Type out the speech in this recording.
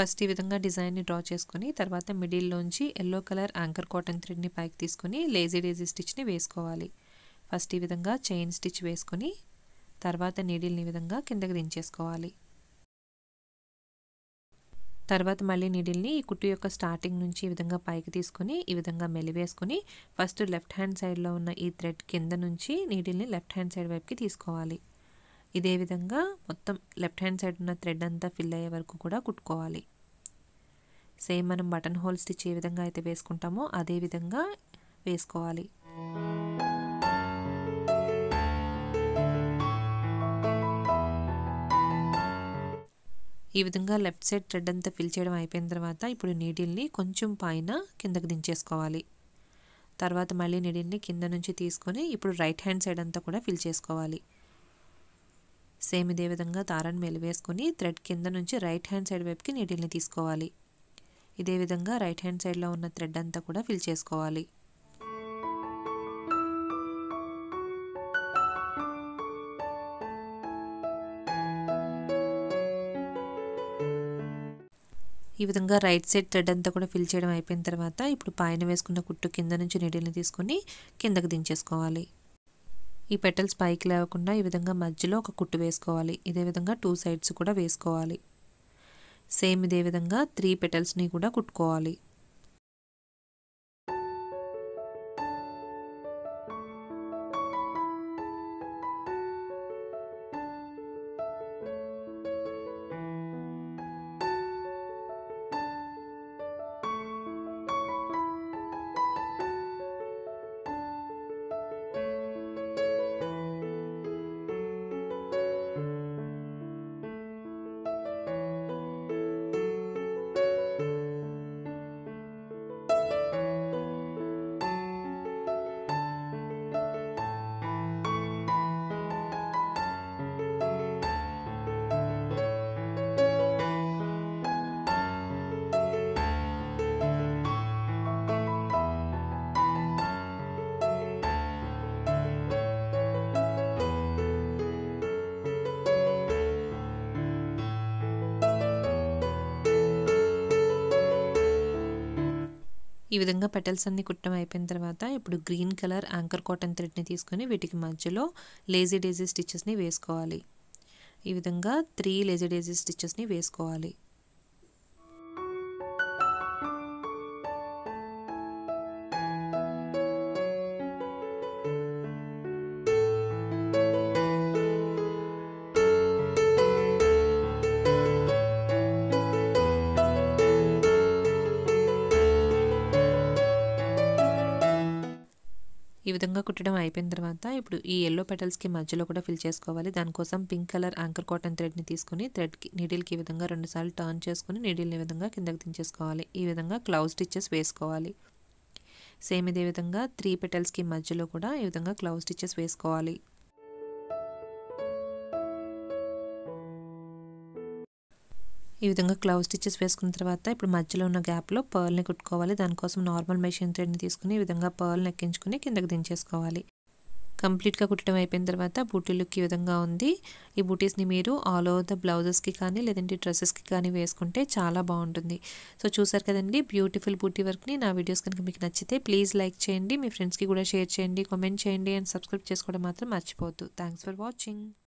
first ఈ విధంగా డిజైన్ని డ్రా చేసుకొని తర్వాత మిడిల్లోంచి ఎల్లో కలర్ యాంకర్ కాటన్ థ్రెడ్ని పైకి తీసుకొని లేజీ డేజీ స్టిచ్ని వేసుకోవాలి ఫస్ట్ ఈ విధంగా చైన్ స్టిచ్ వేసుకొని తర్వాత నీడిల్ని ఈ విధంగా కిందకి దించేసుకోవాలి తర్వాత మళ్ళీ నీడిల్ని ఈ కుట్టు యొక్క స్టార్టింగ్ నుంచి ఈ విధంగా పైకి తీసుకొని ఈ విధంగా మెలివేసుకొని ఫస్ట్ లెఫ్ట్ హ్యాండ్ సైడ్లో ఉన్న ఈ థ్రెడ్ కింద నుంచి నీడిల్ని లెఫ్ట్ హ్యాండ్ సైడ్ వైపుకి తీసుకోవాలి ఇదే విధంగా మొత్తం లెఫ్ట్ హ్యాండ్ సైడ్ ఉన్న థ్రెడ్ అంతా ఫిల్ అయ్యే వరకు కూడా కుట్టుకోవాలి సేమ్ మనం బటన్ హోల్ స్టిచ్ ఏ విధంగా అయితే వేసుకుంటామో అదే విధంగా వేసుకోవాలి ఈ విధంగా లెఫ్ట్ సైడ్ థ్రెడ్ అంతా ఫిల్ చేయడం అయిపోయిన తర్వాత ఇప్పుడు నీడిల్ని కొంచెం పైన కిందకి దించేసుకోవాలి తర్వాత మళ్ళీ నీడిల్ని కింద నుంచి తీసుకొని ఇప్పుడు రైట్ హ్యాండ్ సైడ్ అంతా కూడా ఫిల్ చేసుకోవాలి సేమ్ ఇదే విధంగా దారాన్ని మెలివేసుకొని థ్రెడ్ కింద నుంచి రైట్ హ్యాండ్ సైడ్ వైపుకి నీడిల్ని తీసుకోవాలి ఇదే విధంగా రైట్ హ్యాండ్ సైడ్లో ఉన్న థ్రెడ్ అంతా కూడా ఫిల్ చేసుకోవాలి ఈ విధంగా రైట్ సైడ్ థ్రెడ్ అంతా కూడా ఫిల్ చేయడం అయిపోయిన తర్వాత ఇప్పుడు పైన వేసుకున్న కుట్టు కింద నుంచి నీడిల్ని తీసుకొని కిందకి దించేసుకోవాలి ఈ పెటల్స్ పైకి లేవకుండా ఈ విధంగా మధ్యలో ఒక కుట్టు వేసుకోవాలి ఇదే విధంగా టూ సైడ్స్ కూడా వేసుకోవాలి సేమ్ ఇదే విధంగా త్రీ పెటల్స్ని కూడా కుట్టుకోవాలి ఈ విధంగా పెటల్స్ అన్ని కుట్టడం అయిపోయిన తర్వాత ఇప్పుడు గ్రీన్ కలర్ యాంకర్ కాటన్ థ్రెడ్ని తీసుకొని వీటికి మధ్యలో లేజీ డేజీ స్టిచెస్ని వేసుకోవాలి ఈ విధంగా త్రీ లేజీ డేజీ స్టిచెస్ని వేసుకోవాలి ఈ విధంగా కుట్టడం అయిపోయిన తర్వాత ఇప్పుడు ఈ ఎల్లో పెటల్స్కి మధ్యలో కూడా ఫిల్ చేసుకోవాలి దానికోసం పింక్ కలర్ యాంకర్ కాటన్ థ్రెడ్ని తీసుకొని థ్రెడ్కి నీడిల్కి ఈ విధంగా రెండుసార్లు టర్న్ చేసుకుని నీడిల్ని ఈ విధంగా కిందకి దించేసుకోవాలి ఈ విధంగా క్లౌజ్ స్టిచెస్ వేసుకోవాలి సేమ్ ఇదే విధంగా త్రీ పెటల్స్కి మధ్యలో కూడా ఈ విధంగా క్లౌజ్ స్టిచెస్ వేసుకోవాలి ఈ విధంగా క్లౌజ్ స్టిచెస్ వేసుకున్న తర్వాత ఇప్పుడు మధ్యలో ఉన్న గ్యాప్లో పర్ల్ని కుట్టుకోవాలి దానికోసం నార్మల్ మెషిన్ థ్రెడ్ని తీసుకుని ఈ విధంగా పర్ల్ని ఎక్కించుకుని కిందకి దించేసుకోవాలి కంప్లీట్గా కుట్టడం అయిపోయిన తర్వాత బూటీ లుక్ ఈ విధంగా ఉంది ఈ బూటీస్ని మీరు ఆల్ ఓవర్ ద బ్లౌజెస్కి కానీ లేదంటే డ్రెస్సెస్కి కానీ వేసుకుంటే చాలా బాగుంటుంది సో చూసారు కదండి బ్యూటిఫుల్ బూటీ వర్క్ని నా వీడియోస్ కనుక మీకు నచ్చితే ప్లీజ్ లైక్ చేయండి మీ ఫ్రెండ్స్కి కూడా షేర్ చేయండి కామెంట్ చేయండి అండ్ సబ్స్క్రైబ్ చేసుకోవడం మాత్రం మర్చిపోవద్దు థ్యాంక్స్ ఫర్ వాచింగ్